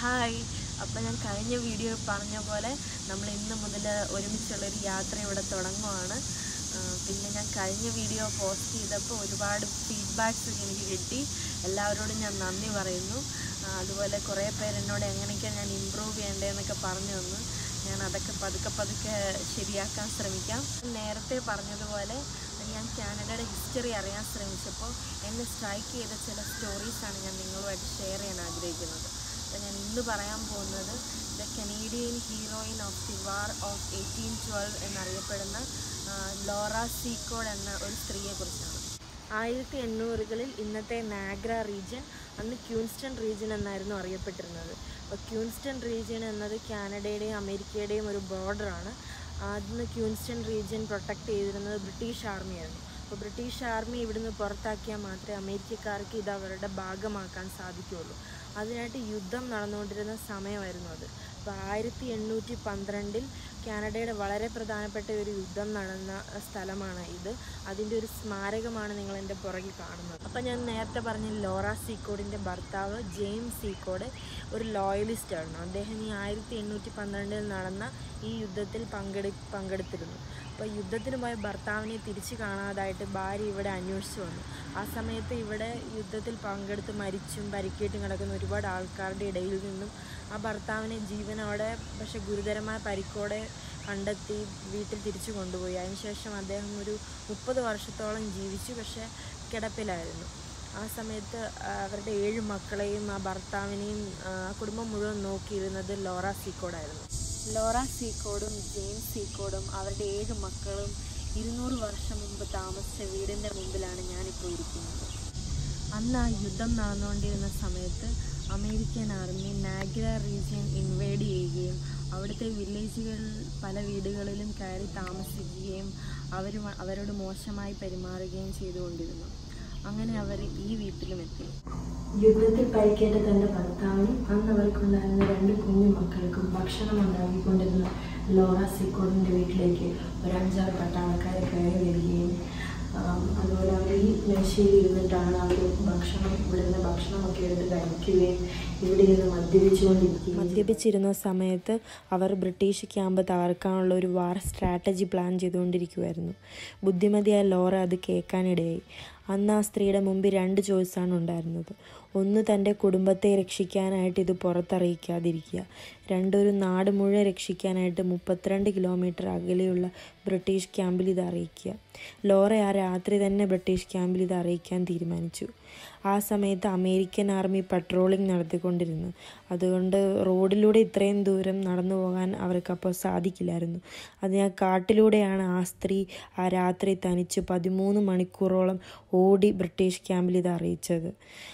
hi അപ്പോൾ ഞാൻ കഴിഞ്ഞ വീഡിയോ പറഞ്ഞ പോലെ നമ്മൾ ഇന്ന് മുതൽ ഒരുമിച്ചുള്ളൊരു യാത്ര ഇവിടെ തുടങ്ങുവാണ് ആ, പിന്നെ ഞാൻ കഴിഞ്ഞ വീഡിയോ പോസ്റ്റ് ചെയ്തപ്പോൾ ഒരുപാട് ഫീഡ്ബാക്ക്സ് ഒക്കെ എനിക്ക് കിട്ടി എല്ലാവരോടും ഞാൻ നന്ദി പറയുന്നു ആ, അതുപോലെ കുറേ പേര് എന്നോട് എങ്ങനെയൊക്കെയാണ് ഞാൻ ഇമ്പ്രൂവ് ചെയ്യേണ്ടതെന്നൊക്കെ പറഞ്ഞു തന്നു ഞാൻ അതൊക്കെ പതുക്കെ പതുക്കെ ശരിയാക്കാൻ ശ്രമിക്കാം നേരത്തെ പറഞ്ഞതുപോലെ ഞാൻ കാനഡയുടെ ഹിസ്റ്ററി അറിയാൻ ശ്രമിച്ചപ്പോൾ എന്നെ സ്ട്രൈക്ക് ചെയ്ത ചില സ്റ്റോറീസാണ് ഞാൻ നിങ്ങളുമായിട്ട് ഷെയർ ചെയ്യാൻ ആഗ്രഹിക്കുന്നത് അപ്പോൾ ഞാൻ ഇന്ന് പറയാൻ പോകുന്നത് the Canadian heroine of the war of eighteen twelve എന്നറിയപ്പെടുന്ന ആ, ലോറ സീക്കോഡ് എന്ന ഒരു സ്ത്രീയെക്കുറിച്ചാണ് ആയിരത്തി എണ്ണൂറുകളിൽ ഇന്നത്തെ നാഗ്ര റീജിയൻ അന്ന് ക്യൂൻസ്റ്റൺ റീജിയൻ എന്നായിരുന്നു അറിയപ്പെട്ടിരുന്നത് അപ്പോൾ ക്യൂൻസ്റ്റൺ റീജിയൻ എന്നത് കാനഡയുടെയും അമേരിക്കയുടെയും ഒരു ബോർഡറാണ് അന്ന് ക്യൂൻസ്റ്റൺ റീജിയൻ പ്രൊട്ടക്ട് ചെയ്തിരുന്നത് ബ്രിട്ടീഷ് ആർമിയായിരുന്നു അപ്പോൾ ബ്രിട്ടീഷ് ആർമി ഇവിടുന്ന് പുറത്താക്കിയാൽ മാത്രമേ അമേരിക്കക്കാർക്ക് ഇത് അവരുടെ ഭാഗമാക്കാൻ സാധിക്കുകയുള്ളൂ അതിനായിട്ട് യുദ്ധം നടന്നുകൊണ്ടിരുന്ന സമയമായിരുന്നു അത് അപ്പോൾ ആയിരത്തി എണ്ണൂറ്റി പന്ത്രണ്ടിൽ കാനഡയുടെ വളരെ പ്രധാനപ്പെട്ട ഒരു യുദ്ധം നടന്ന സ്ഥലമാണ് ഇത് അതിൻ്റെ ഒരു സ്മാരകമാണ് നിങ്ങൾ എൻ്റെ പുറകിൽ കാണുന്നത് അപ്പോൾ ഞാൻ നേരത്തെ പറഞ്ഞ ലോറ സീക്കോഡിൻ്റെ ഭർത്താവ് ജെയിംസ് സീക്കോഡ് ഒരു ലോയലിസ്റ്റ് ആയിരുന്നു അദ്ദേഹം ഈ ആയിരത്തി എണ്ണൂറ്റി പന്ത്രണ്ടിൽ നടന്ന ഈ യുദ്ധത്തിൽ പങ്കെടു പങ്കെടുത്തിരുന്നു അപ്പോൾ യുദ്ധത്തിന് പോയ ഭർത്താവിനെ തിരിച്ചു കാണാതായിട്ട് ഭാര്യ ഇവിടെ അന്വേഷിച്ചു വന്നു ആ സമയത്ത് ഇവിടെ യുദ്ധത്തിൽ പങ്കെടുത്ത് മരിച്ചും പരിക്കേറ്റും കിടക്കുന്ന ഒരുപാട് ആൾക്കാരുടെ ഇടയിൽ നിന്നും ആ ഭർത്താവിനെ ജീവനോടെ പക്ഷെ ഗുരുതരമായ പരിക്കോടെ കണ്ടെത്തി വീട്ടിൽ തിരിച്ചു കൊണ്ടുപോയി അതിനുശേഷം അദ്ദേഹം ഒരു മുപ്പത് വർഷത്തോളം ജീവിച്ചു പക്ഷെ കിടപ്പിലായിരുന്നു ആ സമയത്ത് ആ, അവരുടെ ഏഴ് മക്കളെയും ആ ഭർത്താവിനെയും ആ കുടുംബം മുഴുവൻ നോക്കിയിരുന്നത് ലോറ സീക്കോഡായിരുന്നു ലോറ സീക്കോഡും ജെയിംസ് സീക്കോഡും അവരുടെ ഏഴ് മക്കളും ഇരുന്നൂറ് വർഷം മുമ്പ് താമസിച്ച വീടിൻ്റെ മുമ്പിലാണ് ഞാനിപ്പോൾ ഇരിക്കുന്നത് അന്ന് ആ യുദ്ധം നടന്നുകൊണ്ടിരുന്ന സമയത്ത് American army Niagara region invade ചെയ്യുകയും അവിടുത്തെ വില്ലേജുകളിൽ പല വീടുകളിലും കയറി താമസിക്കുകയും അവർ അവരോട് മോശമായി പെരുമാറുകയും ചെയ്തുകൊണ്ടിരുന്നു അങ്ങനെ അവർ ഈ വീട്ടിലും എത്തി യുദ്ധത്തിൽ പരിക്കേറ്റ തന്റെ ഭർത്താവിനും അന്ന് അവർക്കുണ്ടായിരുന്ന രണ്ട് കുഞ്ഞു മക്കൾക്കും ഭക്ഷണം ഉണ്ടാക്കിക്കൊണ്ടിരുന്ന ലോറ സിക്കോഡിന്റെ വീട്ടിലേക്ക് ഒരു അഞ്ചാറ് പട്ടാളക്കാരെ കയറി വരികയും ആം, അതുപോലെ അവർ ഈ മേശയിൽ ഇരുന്നിട്ടാണ് അവർ ഭക്ഷണം ഇവിടുന്ന് ഭക്ഷണമൊക്കെ എടുത്ത് കഴിക്കുകയും ഇവിടെ ഇരുന്ന് മദ്യപിച്ചുകൊണ്ടിരിക്കുകയും മദ്യപിച്ചിരുന്ന സമയത്ത് അവർ ബ്രിട്ടീഷ് ക്യാമ്പ് തകർക്കാനുള്ള ഒരു വാർ സ്ട്രാറ്റജി പ്ലാൻ ചെയ്തുകൊണ്ടിരിക്കുമായിരുന്നു ബുദ്ധിമതിയായ ലോറ അത് കേൾക്കാനിടയായി അന്ന് ആ സ്ത്രീയുടെ മുമ്പിൽ രണ്ട് ചോയ്സാണ് ഉണ്ടായിരുന്നത് ഒന്ന് തൻ്റെ കുടുംബത്തെ രക്ഷിക്കാനായിട്ട് ഇത് പുറത്തറിയിക്കാതിരിക്കുക രണ്ടൊരു നാട് മുഴുവൻ രക്ഷിക്കാനായിട്ട് മുപ്പത്തിരണ്ട് കിലോമീറ്റർ അകലെയുള്ള ബ്രിട്ടീഷ് ക്യാമ്പിൽ ഇത് അറിയിക്കുക ലോറ ആ രാത്രി തന്നെ ബ്രിട്ടീഷ് ക്യാമ്പിൽ ഇത് അറിയിക്കാൻ തീരുമാനിച്ചു ആ സമയത്ത് അമേരിക്കൻ ആർമി പട്രോളിംഗ് നടത്തിക്കൊണ്ടിരുന്നു അതുകൊണ്ട് റോഡിലൂടെ ഇത്രയും ദൂരം നടന്നു പോകാൻ അവർക്കപ്പോൾ സാധിക്കില്ലായിരുന്നു അതിനാൽ കാട്ടിലൂടെയാണ് ആ സ്ത്രീ ആ രാത്രി തനിച്ച് പതിമൂന്ന് മണിക്കൂറോളം ഓടി ബ്രിട്ടീഷ് ക്യാമ്പിൽ ഇത് അറിയിച്ചത്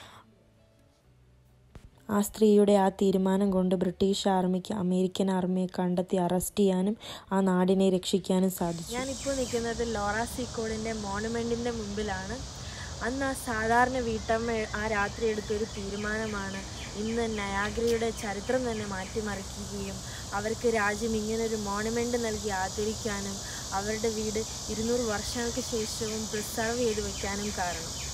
ആ സ്ത്രീയുടെ ആ തീരുമാനം കൊണ്ട് ബ്രിട്ടീഷ് ആർമിക്ക് അമേരിക്കൻ ആർമിയെ കണ്ടെത്തി അറസ്റ്റ് ചെയ്യാനും ആ നാടിനെ രക്ഷിക്കാനും സാധിച്ചു ഞാനിപ്പോൾ നിൽക്കുന്നത് ലോറ സീക്കോഡിൻ്റെ മോണമെൻറ്റിൻ്റെ മുമ്പിലാണ് അന്ന് ആ സാധാരണ വീട്ടമ്മ ആ രാത്രി എടുത്തൊരു തീരുമാനമാണ് ഇന്ന് നയാഗ്രയുടെ ചരിത്രം തന്നെ മാറ്റിമറിക്കുകയും അവർക്ക് രാജ്യം ഇങ്ങനൊരു മോണമെൻ്റ് നൽകി ആദരിക്കാനും അവരുടെ വീട് ഇരുന്നൂറ് വർഷങ്ങൾക്ക് ശേഷവും പ്രിസർവ് ചെയ്ത് വെക്കാനും കാരണം